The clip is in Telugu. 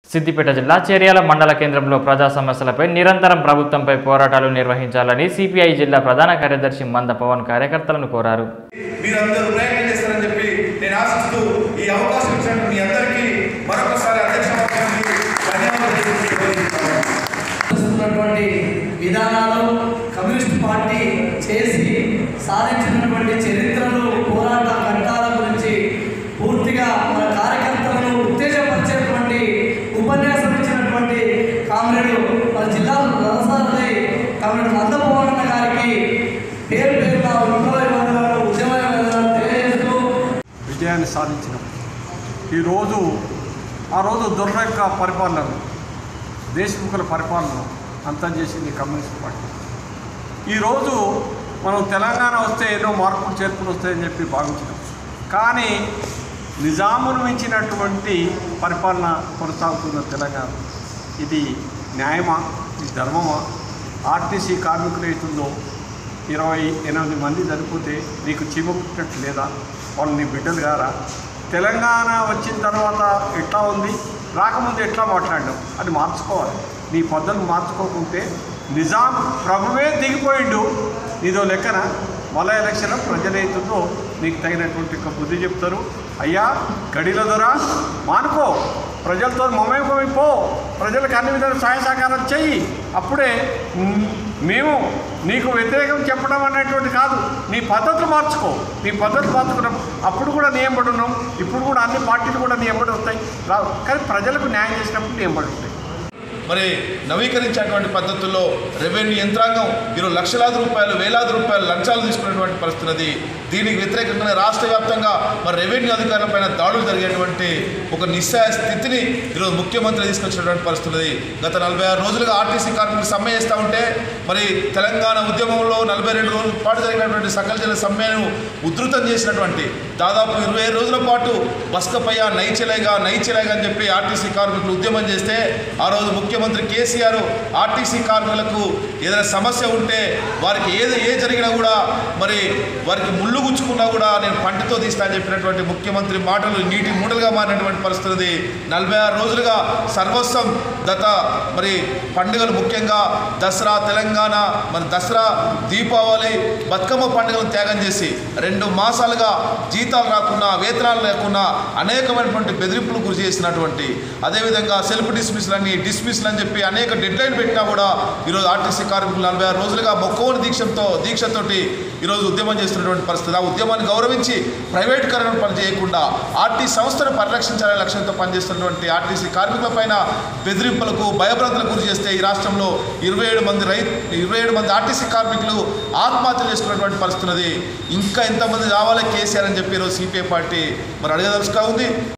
సిద్దిపేట జిల్లా చేర్యాల మండల కేంద్రంలో ప్రజా సమస్యలపై నిరంతరం ప్రభుత్వంపై పోరాటాలు నిర్వహించాలని సిపిఐ జిల్లా ప్రధాన కార్యదర్శి మంద పవన్ కార్యకర్తలను కోరారు మీరందరూ ప్రయత్నం చేస్తారని చెప్పి నేను ఆశిస్తూ ఈ అవకాశం ఇచ్చిన మీ అందరికీ మరొకసారి అధ్యక్ష పక్షానికి ధన్యవాదాలు తెలియజేస్తున్నాను. చేస్తున్నటువంటి విధానాలు కమ్యూనిస్ట్ పార్టీ చేసి సాధించినటువంటి చరిత్రలు పోరాట ఘట్టాల గురించి పూర్తిగా మన కార్యకర్తలను ఉత్తేజపరిచేటువంటి ఉపన్యాసం ఇచ్చినటువంటి కామ్రేడు మన జిల్లా వ్యవసాయ కామ్రేడు నందపవన్ గారికి పేరు పేరున ఉద్యోగ విధానాలు ఉద్యమ విధానాలు తెలియజేస్తూ విజయాన్ని సాధించినాం ఈరోజు ఆ రోజు దుర్రక్క పరిపాలన దేశముఖుల పరిపాలన అంతం చేసింది కమ్యూనిస్ట్ పార్టీ ఈరోజు మనం తెలంగాణ వస్తే ఎన్నో మార్పులు చేర్పులు వస్తాయని చెప్పి భావించినాం కానీ నిజామును మించినటువంటి పరిపాలన కొనసాగుతున్న తెలంగాణ ఇది న్యాయమా ఇది ధర్మమా ఆర్టీసీ కార్మికులు అవుతుందో ఇరవై ఎనిమిది మంది చనిపోతే నీకు చీమ పుట్టినట్టు లేదా వాళ్ళు నీ బిడ్డలు గారా తెలంగాణ వచ్చిన తర్వాత ఎట్లా ఉంది రాకముందు ఎట్లా మాట్లాడడం అది మార్చుకోవాలి నీ పద్ధతులు మార్చుకోకుంటే నిజాం ప్రభువే దిగిపోయిండు నీదో లెక్కన మళ్ళా ఎలక్షన్ ప్రజలైతుందో నీకు తగినటువంటి ఒక బుద్ధి చెప్తారు అయ్యా గడిల దొర మానుకో ప్రజలతో మమేకమై పో ప్రజలకు అన్ని విధాల సహాయ సహకారం చెయ్యి అప్పుడే మ్, మేము నీకు వ్యతిరేకం చెప్పడం అనేటువంటి కాదు నీ పద్ధతులు మార్చుకో నీ పద్ధతులు మార్చుకున్నాం అప్పుడు కూడా నీ ఎంబడి ఉన్నాం ఇప్పుడు కూడా అన్ని పార్టీలు కూడా నీ ఎంబడి వస్తాయి రావు కానీ ప్రజలకు న్యాయం చేసినప్పుడు నీ ఎంబడి ఉంటాయి మరి నవీకరించేటువంటి పద్ధతుల్లో రెవెన్యూ యంత్రాంగం ఈరోజు లక్షలాది రూపాయలు వేలాది రూపాయలు లంచాలు తీసుకునేటువంటి పరిస్థితి ఉన్నది దీనికి వ్యతిరేకంగానే రాష్ట్ర వ్యాప్తంగా మరి రెవెన్యూ అధికారుల పైన దాడులు జరిగేటువంటి ఒక నిస్సాయ స్థితిని ఈరోజు ముఖ్యమంత్రి తీసుకొచ్చినటువంటి పరిస్థితి ఉన్నది గత నలభై ఆరు రోజులుగా ఆర్టీసీ కార్మికులు సమ్మె చేస్తూ ఉంటే మరి తెలంగాణ ఉద్యమంలో నలభై రెండు రోజుల పాటు జరిగినటువంటి సకల జన సమ్మెను ఉధృతం చేసినటువంటి దాదాపు ఇరవై ఐదు రోజుల పాటు బస్కపయ్య నైచెలేగా నైచెలేగా అని చెప్పి ఆర్టీసీ కార్మికులు ఉద్యమం చేస్తే ఆ రోజు ముఖ్యమంత్రి కేసీఆర్ ఆర్టీసీ కార్మికులకు ఏదైనా సమస్య ఉంటే వారికి ఏది ఏ జరిగినా కూడా మరి వారికి ముళ్ళు గుచ్చుకున్నా కూడా నేను పంటితో తీస్తా అని చెప్పినటువంటి ముఖ్యమంత్రి మాటలు నీటి మూటలుగా మారినటువంటి పరిస్థితి ఉంది. నలభై ఆరు రోజులుగా సర్వస్వం గత మరి పండుగలు ముఖ్యంగా దసరా తెలంగాణ మరి దసరా దీపావళి బతుకమ్మ పండుగలను త్యాగం చేసి రెండు మాసాలుగా జీతాలు రాకుండా వేతనాలు లేకుండా అనేకమైనటువంటి బెదిరింపులు గురి చేసినటువంటి అదేవిధంగా సెల్ఫ్ డిస్మిస్లు అని డిస్మిస్లు అని చెప్పి అనేక డెడ్లైన్ పెట్టినా కూడా ఈరోజు ఆర్టీసీ కార్మికులు నలభై ఆరు రోజులుగా మొక్కవని దీక్షతో దీక్షతోటి ఈరోజు ఉద్యమం చేస్తున్నటువంటి పరిస్థితి ఆ ఉద్యమాన్ని గౌరవించి ప్రైవేటీకరణ పని చేయకుండా ఆర్టీ సంస్థను పరిరక్షించాలనే లక్ష్యంతో పనిచేస్తున్నటువంటి ఆర్టీసీ కార్మికుల పైన బెదిరింపులకు భయభ్రాంతులకు గురి చేస్తే ఈ రాష్ట్రంలో ఇరవై ఏడు మంది రైతు ఇరవై ఏడు మంది ఆర్టీసీ కార్మికులు ఆత్మహత్యలు చేసుకున్నటువంటి పరిస్థితి ఉన్నది ఇంకా ఎంతమంది రావాలి కేసీఆర్ అని చెప్పి ఈరోజు సిపిఐ పార్టీ మరి అడగదలుచుకా ఉంది